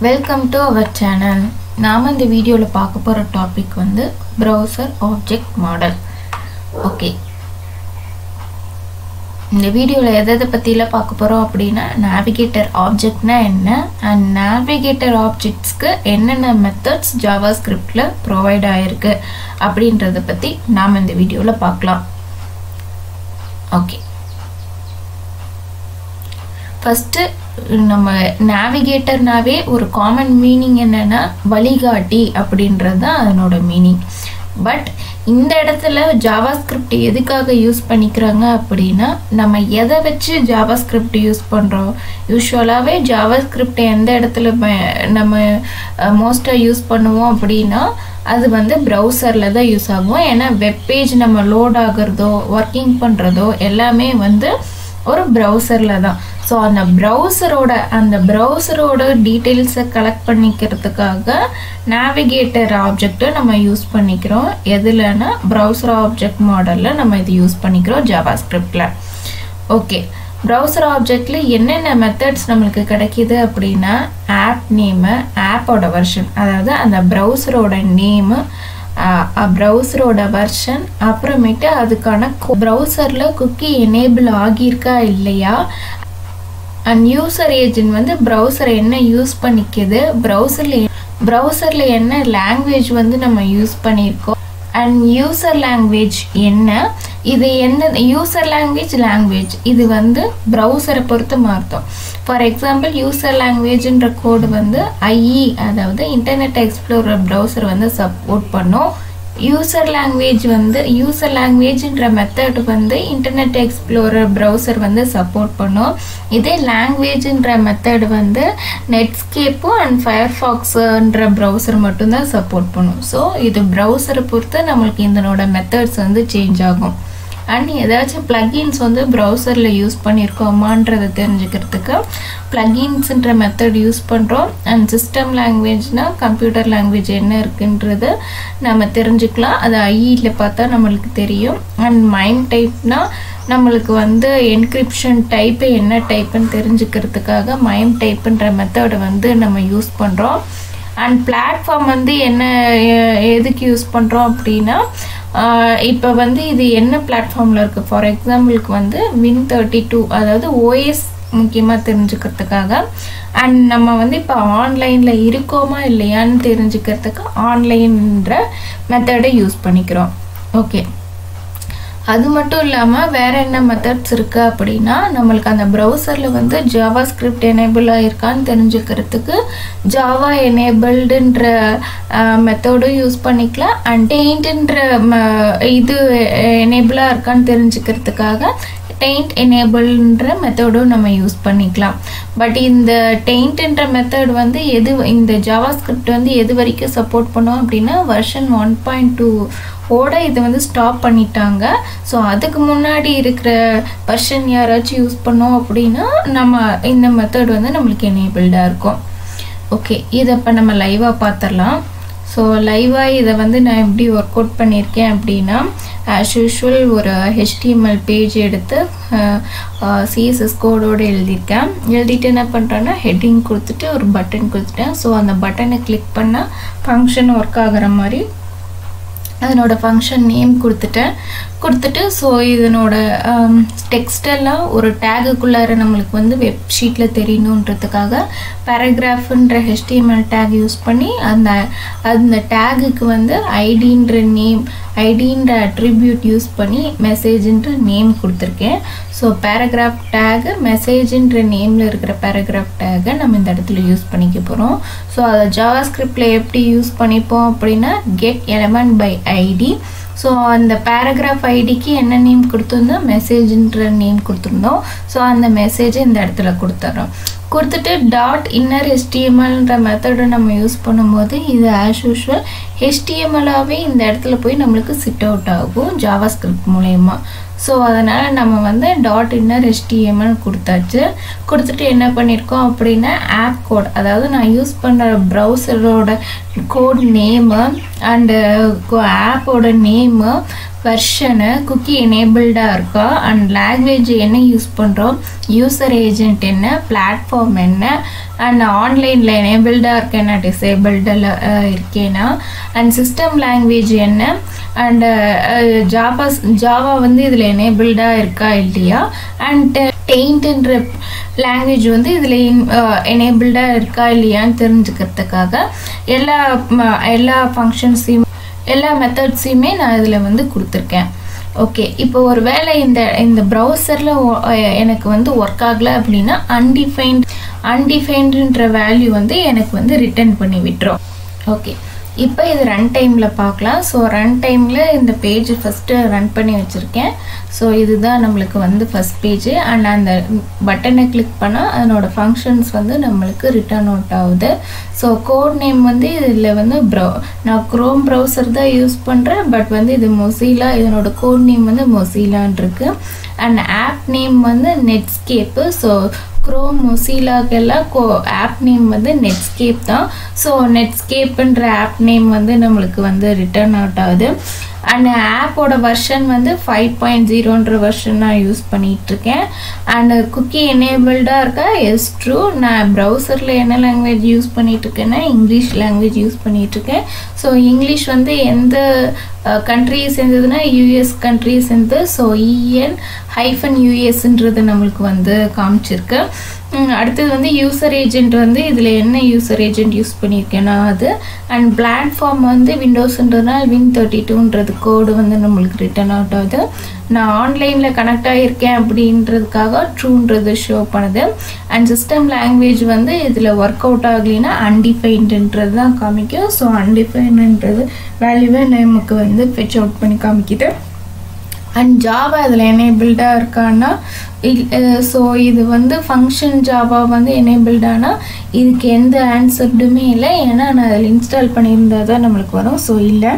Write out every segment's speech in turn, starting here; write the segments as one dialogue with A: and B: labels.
A: welcome to our channel நாம் இந்த வீடியோவில் பார்க்க போகிற டாபிக் வந்து ப்ரௌசர் ஆப்ஜெக்ட் மாடல் ஓகே இந்த வீடியோவில் எதை எதை பற்றிலாம் பார்க்க போகிறோம் அப்படின்னா நேவிகேட்டர் ஆப்ஜெக்ட்னா என்ன அண்ட் நேவிகேட்டர் ஆப்ஜெக்ட்ஸ்க்கு என்னென்ன மெத்தட்ஸ் ஜாவா ஸ்கிரிப்டில் ப்ரொவைட் ஆகிருக்கு அப்படின்றத பற்றி நாம் இந்த வீடியோவில் பார்க்கலாம் ஓகே ஃபஸ்ட்டு நம்ம நேவிகேட்டர்னாவே ஒரு காமன் மீனிங் என்னென்னா வழிகாட்டி அப்படின்றது தான் அதனோட மீனிங் பட் இந்த இடத்துல ஜாவா ஸ்கிரிப்ட் எதுக்காக யூஸ் பண்ணிக்கிறாங்க அப்படின்னா நம்ம எதை வச்சு ஜாவா ஸ்கிரிப்ட் யூஸ் பண்ணுறோம் யூஸ்வலாகவே ஜாவா ஸ்கிரிப்ட் எந்த இடத்துல நம்ம மோஸ்ட்டாக யூஸ் பண்ணுவோம் அப்படின்னா அது வந்து ப்ரௌசரில் தான் யூஸ் ஆகும் ஏன்னா வெப்பேஜ் நம்ம லோட் ஆகிறதோ ஒர்க்கிங் பண்ணுறதோ எல்லாமே வந்து ஒரு ப்ரௌசரில் தான் ஸோ அந்த ப்ரௌசரோட அந்த ப்ரௌசரோட டீட்டெயில்ஸை கலெக்ட் பண்ணிக்கிறதுக்காக நேவிகேட்டர் ஆப்ஜெக்டை நம்ம யூஸ் பண்ணிக்கிறோம் எதுலன்னா ப்ரௌசர் ஆப்ஜெக்ட் மாடலில் நம்ம இது யூஸ் பண்ணிக்கிறோம் ஜாவா ஸ்கிரிப்டில் ஓகே ப்ரௌசர் ஆப்ஜெக்டில் என்னென்ன மெத்தட்ஸ் நம்மளுக்கு கிடைக்கிது அப்படின்னா ஆப் நேமு ஆப்போட வெர்ஷன் அதாவது அந்த ப்ரௌசரோட நேமு ப்ரௌசரோட வெர்ஷன் அப்புறமேட்டு அதுக்கான ப்ரௌசரில் குக்கி எனேபிள் ஆகியிருக்கா இல்லையா அண்ட் யூசர் ஏஜென்ட் வந்து ப்ரௌசரை என்ன யூஸ் பண்ணிக்கிது ப்ரௌசரில் ப்ரௌசரில் என்ன லாங்குவேஜ் வந்து நம்ம யூஸ் பண்ணியிருக்கோம் அண்ட் யூசர் லாங்குவேஜ் என்ன இது என்ன யூசர் லாங்குவேஜ் லாங்குவேஜ் இது வந்து ப்ரௌசரை பொறுத்து மாறுத்தோம் ஃபார் எக்ஸாம்பிள் யூசர் லாங்குவேஜ்ன்ற கோடு வந்து ஐஇ அதாவது இன்டர்நெட் எக்ஸ்ப்ளோரர் ப்ரௌசர் வந்து சப்போர்ட் பண்ணும் யூசர் லாங்குவேஜ் வந்து யூசர் லாங்குவேஜ்ன்ற மெத்தட் வந்து இன்டர்நெட் எக்ஸ்ப்ளோரர் ப்ரௌசர் வந்து சப்போர்ட் பண்ணும் இதே லாங்குவேஜ்ன்ற மெத்தட் வந்து நெட்ஸ்கேப்பும் அண்ட் ஃபயர்ஃபாக்ஸுன்ற ப்ரௌசர் மட்டும்தான் சப்போர்ட் பண்ணும் ஸோ இது ப்ரௌசரை பொறுத்து நம்மளுக்கு இதனோட மெத்தட்ஸ் வந்து சேஞ்ச் ஆகும் அண்ட் ஏதாச்சும் ப்ளகின்ஸ் வந்து ப்ரௌசரில் யூஸ் பண்ணியிருக்கோமான்றதை தெரிஞ்சுக்கிறதுக்கு ப்ளகின்ஸுன்ற மெத்தட் யூஸ் பண்ணுறோம் அண்ட் சிஸ்டம் லாங்குவேஜ்னால் கம்ப்யூட்டர் லாங்குவேஜ் என்ன இருக்குன்றது நம்ம தெரிஞ்சுக்கலாம் அது ஐஇயில் பார்த்தா நம்மளுக்கு தெரியும் அண்ட் மைம் டைப்னால் நம்மளுக்கு வந்து என்கிரிப்ஷன் டைப்பு என்ன டைப்புன்னு தெரிஞ்சுக்கிறதுக்காக மைம் டைப்புன்ற மெத்தடை வந்து நம்ம யூஸ் பண்ணுறோம் அண்ட் பிளாட்ஃபார்ம் வந்து என்ன எதுக்கு யூஸ் பண்ணுறோம் அப்படின்னா இப்போ வந்து இது என்ன பிளாட்ஃபார்மில் இருக்குது ஃபார் எக்ஸாம்பிளுக்கு வந்து வின் தேர்ட்டி டூ அதாவது ஓஎஸ் முக்கியமாக தெரிஞ்சுக்கிறதுக்காக அண்ட் நம்ம வந்து இப்போ ஆன்லைனில் இருக்கோமா இல்லையான்னு தெரிஞ்சுக்கிறதுக்கு ஆன்லைன்ற மெத்தடை யூஸ் பண்ணிக்கிறோம் ஓகே அது மட்டும் இல்லாமல் வேறு என்ன மெத்தட்ஸ் இருக்குது அப்படின்னா நம்மளுக்கு அந்த ப்ரௌசரில் வந்து ஜாவா ஸ்கிரிப்ட் எனேபிள் ஆகிருக்கான்னு தெரிஞ்சுக்கிறதுக்கு ஜாவா எனேபிள்டுன்ற மெத்தடும் யூஸ் பண்ணிக்கலாம் அண்ட் டெயிண்ட்டுன்ற இது எனேபிளாக இருக்கான்னு தெரிஞ்சுக்கிறதுக்காக டெயிண்ட் எனேபிள்ன்ற மெத்தடும் நம்ம யூஸ் பண்ணிக்கலாம் பட் இந்த டெயிண்ட்ன்ற மெத்தட் வந்து எது இந்த ஜாவா ஸ்கிரிப்ட் வந்து எது வரைக்கும் சப்போர்ட் பண்ணோம் அப்படின்னா வெர்ஷன் ஒன் பாயிண்ட் டூ ஓட இதை வந்து ஸ்டாப் பண்ணிட்டாங்க ஸோ அதுக்கு முன்னாடி இருக்கிற பர்ஷன் யாராச்சும் யூஸ் பண்ணோம் அப்படின்னா நம்ம இந்த மெத்தட் வந்து நம்மளுக்கு எனேபிள்டாக இருக்கும் ஓகே இதை இப்போ நம்ம லைவாக பார்த்துடலாம் ஸோ லைவாக இதை வந்து நான் எப்படி ஒர்க் அவுட் பண்ணியிருக்கேன் அப்படின்னா ஆஸ் யூஷுவல் ஒரு ஹெச்டிஎம்எல் பேஜ் எடுத்து சிஎஸ்எஸ் கோடோடு எழுதியிருக்கேன் எழுதிட்டு என்ன பண்ணுறேன்னா ஹெட்டிங் கொடுத்துட்டு ஒரு பட்டன் கொடுத்துட்டேன் ஸோ அந்த பட்டனை கிளிக் பண்ணால் ஃபங்க்ஷன் ஒர்க் ஆகிற மாதிரி அதனோட ஃபங்க்ஷன் நேம் கொடுத்துட்டேன் கொடுத்துட்டு ஸோ இதனோட டெக்ஸ்டெல்லாம் ஒரு டேகுக்குள்ளார நம்மளுக்கு வந்து வெப்ஷீட்டில் தெரியணுன்றதுக்காக பேராகிராஃப்ன்ற ஹெச்டிஎம்எல் டேக் யூஸ் பண்ணி அந்த அந்த டேகுக்கு வந்து ஐடின்ற நேம் ஐடின்ற அட்ரிபியூட் யூஸ் பண்ணி மெசேஜ்ன்ற நேம் கொடுத்துருக்கேன் ஸோ பேராகிராஃப் டேகு மெசேஜ்ன்ற நேமில் இருக்கிற பேராகிராஃப் டேகை நம்ம இந்த இடத்துல யூஸ் பண்ணிக்க போகிறோம் ஸோ அதை ஜாவா ஸ்கிரிப்டில் எப்படி யூஸ் பண்ணிப்போம் அப்படின்னா get element by ID so அந்த பேராகிராஃப் ஐடிக்கு என்ன நேம் கொடுத்துருந்தோம் மெசேஜ்ன்ற நேம் கொடுத்துருந்தோம் ஸோ அந்த மெசேஜை இந்த இடத்துல கொடுத்துட்றோம் கொடுத்துட்டு டாட் இன்னர் ஹெச்டிஎம்எல்ன்ற மெத்தடை நம்ம யூஸ் பண்ணும்போது இது ஆஸ் யூஷுவல் ஹெச்டிஎம்எல்லாகவே இந்த இடத்துல போய் நம்மளுக்கு சிட் அவுட் ஆகும் ஜாவா ஸ்கிரிப்ட் மூலயமா ஸோ அதனால் நம்ம வந்து டாட் இன்னர் ஹெச்டிஎம்எல் கொடுத்தாச்சு கொடுத்துட்டு என்ன பண்ணியிருக்கோம் அப்படின்னா ஆப் கோட் அதாவது நான் யூஸ் பண்ணுற ப்ரௌசரோட கோட் நேமு அண்டு ஆப்போட நேமு வெர்ஷனு குக்கி எனேபிள்டாக இருக்கா அண்ட் லாங்குவேஜ் என்ன யூஸ் பண்ணுறோம் யூசர் ஏஜென்ட் என்ன பிளாட்ஃபார்ம் என்ன அண்ட் ஆன்லைனில் எனேபிள்டாக இருக்கேனா டிசேபிள்டில் இருக்கேனா அண்ட் சிஸ்டம் லாங்குவேஜ் என்ன அண்டு ஜாவா ஜாவா வந்து இதில் எனேபிள்டாக இருக்கா இல்லையா அண்ட் டெயின்ட்ன்ற லாங்குவேஜ் வந்து இதில் எனேபிள்டாக இருக்கா இல்லையான்னு தெரிஞ்சுக்கிறதுக்காக எல்லா எல்லா ஃபங்க்ஷன்ஸையும் எல்லா மெத்தட்ஸையுமே நான் இதில் வந்து கொடுத்துருக்கேன் ஓகே இப்போ ஒரு வேளை இந்த இந்த ப்ரௌசரில் எனக்கு வந்து ஒர்க் ஆகலை அப்படின்னா அன்டிஃபைன்ட் அன்டிஃபைன்டுன்ற வேல்யூ வந்து எனக்கு வந்து ரிட்டர்ன் பண்ணி விட்டுரும் ஓகே இப்போ இது ரன் டைமில் பார்க்கலாம் ஸோ ரன் டைமில் இந்த பேஜ் ஃபஸ்ட்டு ரன் பண்ணி வச்சுருக்கேன் ஸோ இதுதான் நம்மளுக்கு வந்து ஃபஸ்ட் பேஜ் அண்ட் அந்த பட்டனை கிளிக் பண்ணால் அதனோட ஃபங்க்ஷன்ஸ் வந்து நம்மளுக்கு ரிட்டர்ன் அவுட் ஆகுது ஸோ கோட் நேம் வந்து இதில் வந்து ப்ரௌ நான் க்ரோம் ப்ரௌசர் தான் யூஸ் பண்ணுறேன் பட் வந்து இது மொசீலா இதனோட கோட் நேம் வந்து மொசீலான் இருக்கு அண்ட் ஆப் நேம் வந்து நெட்ஸ்கேப்பு ஸோ க்ரோம் மொசீலாக்கெல்லாம் கோ ஆப் நேம் வந்து நெட்ஸ்கேப் தான் ஸோ நெட்ஸ்கேப்புன்ற ஆப் நேம் வந்து நம்மளுக்கு வந்து ரிட்டர்ன் அவுட் ஆகுது அண்ட் ஆப்போட வெர்ஷன் வந்து ஃபைவ் பாயிண்ட் ஜீரோன்ற வெர்ஷன் நான் யூஸ் பண்ணிகிட்ருக்கேன் அண்டு குக்கி எனேபிள்டாக இருக்கா எஸ் ட்ரூ நான் ப்ரௌசரில் என்ன லாங்குவேஜ் யூஸ் பண்ணிகிட்ருக்கேன்னா இங்கிலீஷ் லாங்குவேஜ் யூஸ் பண்ணிகிட்ருக்கேன் ஸோ இங்கிலீஷ் வந்து எந்த கண்ட்ரியை சேர்ந்ததுன்னா யூஎஸ் கண்ட்ரியை சேர்ந்து ஸோ இஎன் ஹைஃபன் யூஎஸ்ன்றது நம்மளுக்கு வந்து காமிச்சிருக்கு அடுத்தது வந்து யூசர் ஏஜென்ட் வந்து இதில் என்ன யூசர் ஏஜென்ட் யூஸ் பண்ணியிருக்கேன்னா அது அண்ட் பிளாட்ஃபார்ம் வந்து விண்டோஸ்ன்றதுனால வின் தேர்ட்டி டூன்றது கோடு வந்து நம்மளுக்கு ரிட்டர்ன் அவுட் ஆகுது நான் ஆன்லைனில் கனெக்ட் ஆகியிருக்கேன் அப்படின்றதுக்காக ட்ரூன்றது ஷோ பண்ணுது அண்ட் சிஸ்டம் லாங்குவேஜ் வந்து இதில் ஒர்க் அவுட் ஆகலைன்னா அன்டிஃபைன்டுன்றது தான் காமிக்கும் ஸோ அன்டிஃபைன்டுன்றது வேல்யூவை நமக்கு வந்து ஃபெச் அவுட் பண்ணி காமிக்குது அண்ட் ஜாவா இதில் எனேபிள்டாக இருக்கான்னா ஸோ இது வந்து ஃபங்க்ஷன் ஜாவா வந்து எனேபிள்டானா இதுக்கு எந்த ஆன்சர்டுமே இல்லை ஏன்னா நான் அதில் இன்ஸ்டால் பண்ணியிருந்தால் தான் நம்மளுக்கு வரும் ஸோ இல்லை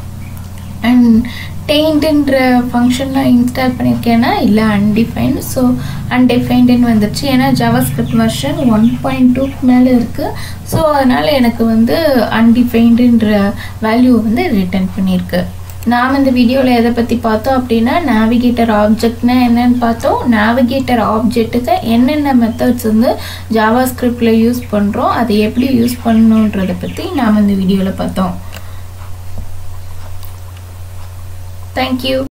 A: அண்ட் டெயின்ட்டுன்ற ஃபங்க்ஷன் நான் இன்ஸ்டால் பண்ணியிருக்கேன்னா இல்லை அன்டிஃபைன்ட் ஸோ அன்டிஃபைன்டுன்னு வந்துருச்சு ஏன்னா Java script version one point டூக்கு மேலே இருக்குது ஸோ அதனால் எனக்கு வந்து அன்டிஃபைன்டுன்ற வேல்யூ வந்து ரிட்டர்ன் பண்ணியிருக்கு நாம் இந்த வீடியோவில் எதை பற்றி பார்த்தோம் அப்படின்னா நேவிகேட்டர் ஆப்ஜெக்ட்னா என்னன்னு பார்த்தோம் நேவிகேட்டர் ஆப்ஜெக்ட்டுக்கு என்னென்ன மெத்தட்ஸ் வந்து ஜாவா ஸ்கிரிப்டில் யூஸ் பண்ணுறோம் அதை எப்படி யூஸ் பண்ணணுன்றதை பற்றி நாம் இந்த வீடியோவில் பார்த்தோம் தேங்க்யூ